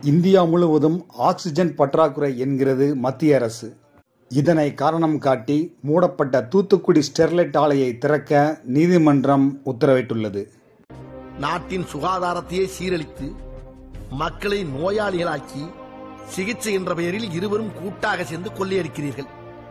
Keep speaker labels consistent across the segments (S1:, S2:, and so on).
S1: India முழுவதும் oxygen பற்றாக்குறை என்கிறது மத்திய அரசு இதனை காரணம் காட்டி மூடப்பட்ட தூத்துக்குடி ஸ்டெர்லைட் ஆலையை திறக்க நீதிமன்றம் உத்தரவிட்டுள்ளது
S2: நாட்டின் சுகாதாரத்தையே சீரழித்து மக்களை நோயாளிகளாக்கி சிகிச்சை என்ற பெயரில் இருவரும் கூட்டாக சேர்ந்து கொள்ளையடிக்கிறீர்கள்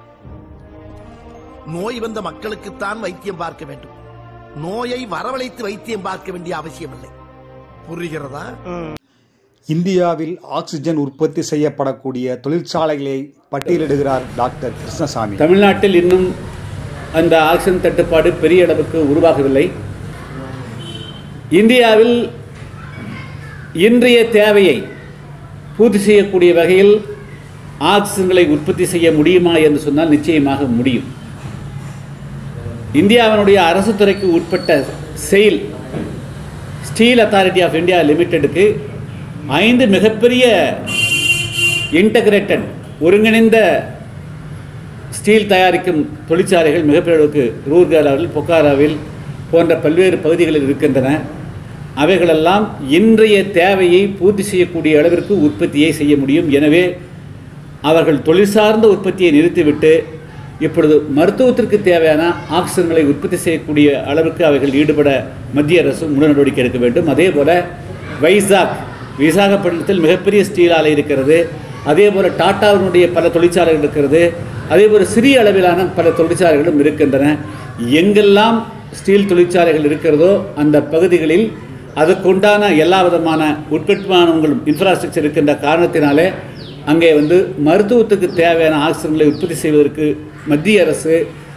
S2: நோய் வந்த மக்களுக்குத்தான் வைத்தியம் பார்க்க வேண்டும் நோயை வரவழைத்து வைத்தியம் பார்க்க வேண்டிய அவசியமில்லை புரிகிறதா
S1: இந்தியாவில் ஆக்சிஜன் உற்பத்தி செய்யப்படக்கூடிய தொழிற்சாலைகளை பட்டியலிடுகிறார் டாக்டர் கிருஷ்ணசாமி
S3: தமிழ்நாட்டில் இன்னும் அந்த ஆக்சிஜன் தட்டுப்பாடு பெரிய அளவுக்கு உருவாகவில்லை இந்தியாவில் இன்றைய தேவையை பூர்த்தி செய்யக்கூடிய வகையில் ஆக்சிஜன்களை உற்பத்தி செய்ய முடியுமா என்று சொன்னால் நிச்சயமாக முடியும் இந்தியாவினுடைய அரசு துறைக்கு உட்பட்ட SAIL steel authority of India லிமிட்டெடுக்கு ஐந்து மிகப்பெரிய இன்டகிரேட்டட் ஒருங்கிணைந்த ஸ்டீல் தயாரிக்கும் தொழிற்சாலைகள் மிகப்பெரிய அளவுக்கு ரூர்காலாவில் பொக்காராவில் போன்ற பல்வேறு பகுதிகளில் இருக்கின்றன அவைகளெல்லாம் இன்றைய தேவையை பூர்த்தி செய்யக்கூடிய அளவிற்கு உற்பத்தியை செய்ய முடியும் எனவே அவர்கள் தொழில் சார்ந்த உற்பத்தியை நிறுத்திவிட்டு இப்பொழுது மருத்துவத்திற்கு தேவையான ஆக்சிஜன்களை உற்பத்தி செய்யக்கூடிய அளவுக்கு அவைகள் ஈடுபட மத்திய அரசு முழு நடவடிக்கை எடுக்க வேண்டும் அதே போல வைசாக் விசாகப்பட்டினத்தில் மிகப்பெரிய ஸ்டீல் ஆலை இருக்கிறது அதே போல் டாட்டாவினுடைய பல தொழிற்சாலைகள் இருக்கிறது அதே போல் சிறிய அளவிலான பல தொழிற்சாலைகளும் இருக்கின்றன எங்கெல்லாம் ஸ்டீல் தொழிற்சாலைகள் இருக்கிறதோ அந்த பகுதிகளில் அதுக்குண்டான எல்லா விதமான உட்கட்டுமானங்களும் இன்ஃப்ராஸ்ட்ரக்சர் இருக்கின்ற காரணத்தினாலே அங்கே வந்து மருத்துவத்துக்கு தேவையான ஆக்சிஜன்களை உற்பத்தி செய்வதற்கு மத்திய அரசு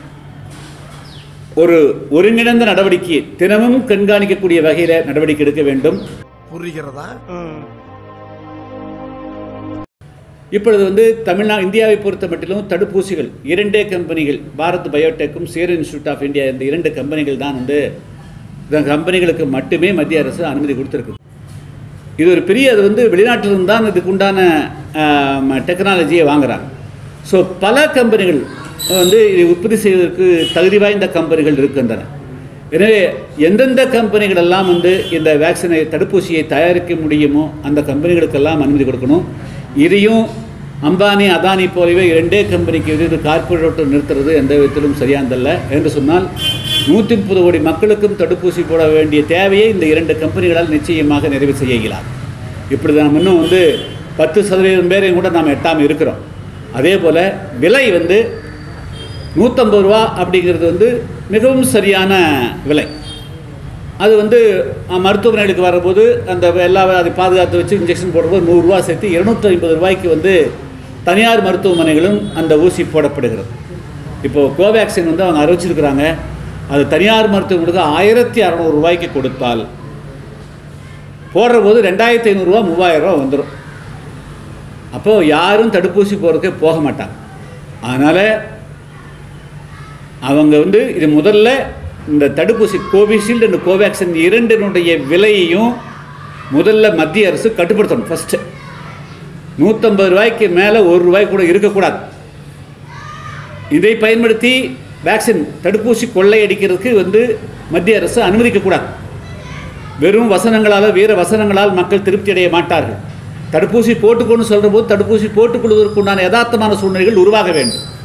S3: ஒரு ஒருங்கிணைந்த நடவடிக்கை தினமும் கண்காணிக்கக்கூடிய வகையில் நடவடிக்கை எடுக்க வேண்டும்
S2: புரிகிறதா
S3: இப்பொழுது வந்து தமிழ்நாடு இந்தியாவை பொறுத்த மட்டிலும் தடுப்பூசிகள் இரண்டே கம்பெனிகள் பாரத் பயோடெக்கும் சீரம் இன்ஸ்டியூட் ஆஃப் இந்தியா இந்த இரண்டு கம்பெனிகள் தான் வந்து இந்த கம்பெனிகளுக்கு மட்டுமே மத்திய அரசு அனுமதி கொடுத்துருக்கு இது ஒரு பெரிய அது வந்து வெளிநாட்டிலிருந்து தான் இதுக்கு உண்டான டெக்னாலஜியை வாங்குறாங்க ஸோ பல கம்பெனிகள் வந்து இதை உற்பத்தி செய்வதற்கு தகுதி வாய்ந்த கம்பெனிகள் இருக்கின்றன எனவே எந்தெந்த கம்பெனிகள் எல்லாம் வந்து இந்த வேக்சினை தடுப்பூசியை தயாரிக்க முடியுமோ அந்த கம்பெனிகளுக்கெல்லாம் அனுமதி கொடுக்கணும் இதையும் அம்பானி அதானி போலவே இரண்டே கம்பெனிக்கு இது கார்பரேட் நிறுத்துறது எந்த விதத்திலும் சரியானதல்ல என்று சொன்னால் நூற்றி முப்பது கோடி மக்களுக்கும் தடுப்பூசி போட வேண்டிய தேவையை இந்த இரண்டு கம்பெனிகளால் நிச்சயமாக நிறைவு செய்ய இயலாது இப்படி நாம் இன்னும் வந்து பத்து சதவீதம் பேரையும் கூட நாம் எட்டாமல் இருக்கிறோம் அதே போல் விலை வந்து நூற்றம்பது ரூபா அப்படிங்கிறது வந்து மிகவும் சரியான விலை அது வந்து அஹ், மருத்துவமனைகளுக்கு வரும்போது அந்த எல்லா அதை பாதுகாத்து வச்சு இன்ஜெக்ஷன் போடும்போது நூறுரூவா சேர்த்து இருநூற்றி ஐம்பது ரூபாய்க்கு வந்து தனியார் மருத்துவமனைகளும் அந்த ஊசி போடப்படுகிறது இப்போது கோவேக்சின் வந்து அவங்க அறிவிச்சிருக்கிறாங்க அது தனியார் மருத்துவமனைக்கு ஆயிரத்தி அறநூறு ரூபாய்க்கு கொடுத்தால் போடுற போது ரெண்டாயிரத்தி ஐநூறுரூவா மூவாயிரரூவா வந்துடும் அப்போது யாரும் தடுப்பூசி போகிறதுக்கே போக மாட்டாங்க அதனால் அவங்க வந்து இது முதல்ல இந்த தடுப்பூசி கோவிஷீல்டு அண்ட் கோவேக்சின் இரண்டினுடைய விலையையும் முதல்ல மத்திய அரசு கட்டுப்படுத்தணும் ஃபஸ்ட்டு நூற்றம்பது ரூபாய்க்கு மேலே ஒரு ரூபாய் கூட இருக்கக்கூடாது இதை பயன்படுத்தி வேக்சின் தடுப்பூசி கொள்ளையடிக்கிறதுக்கு வந்து மத்திய அரசு அனுமதிக்கக்கூடாது வெறும் வசனங்களால் வீர வசனங்களால் மக்கள் திருப்தி அடைய மாட்டார்கள் தடுப்பூசி போட்டுக்கொண்டு சொல்கிற போது தடுப்பூசி போட்டுக்கொள்வதற்கு உண்டான யதார்த்தமான சூழ்நிலைகள் உருவாக வேண்டும்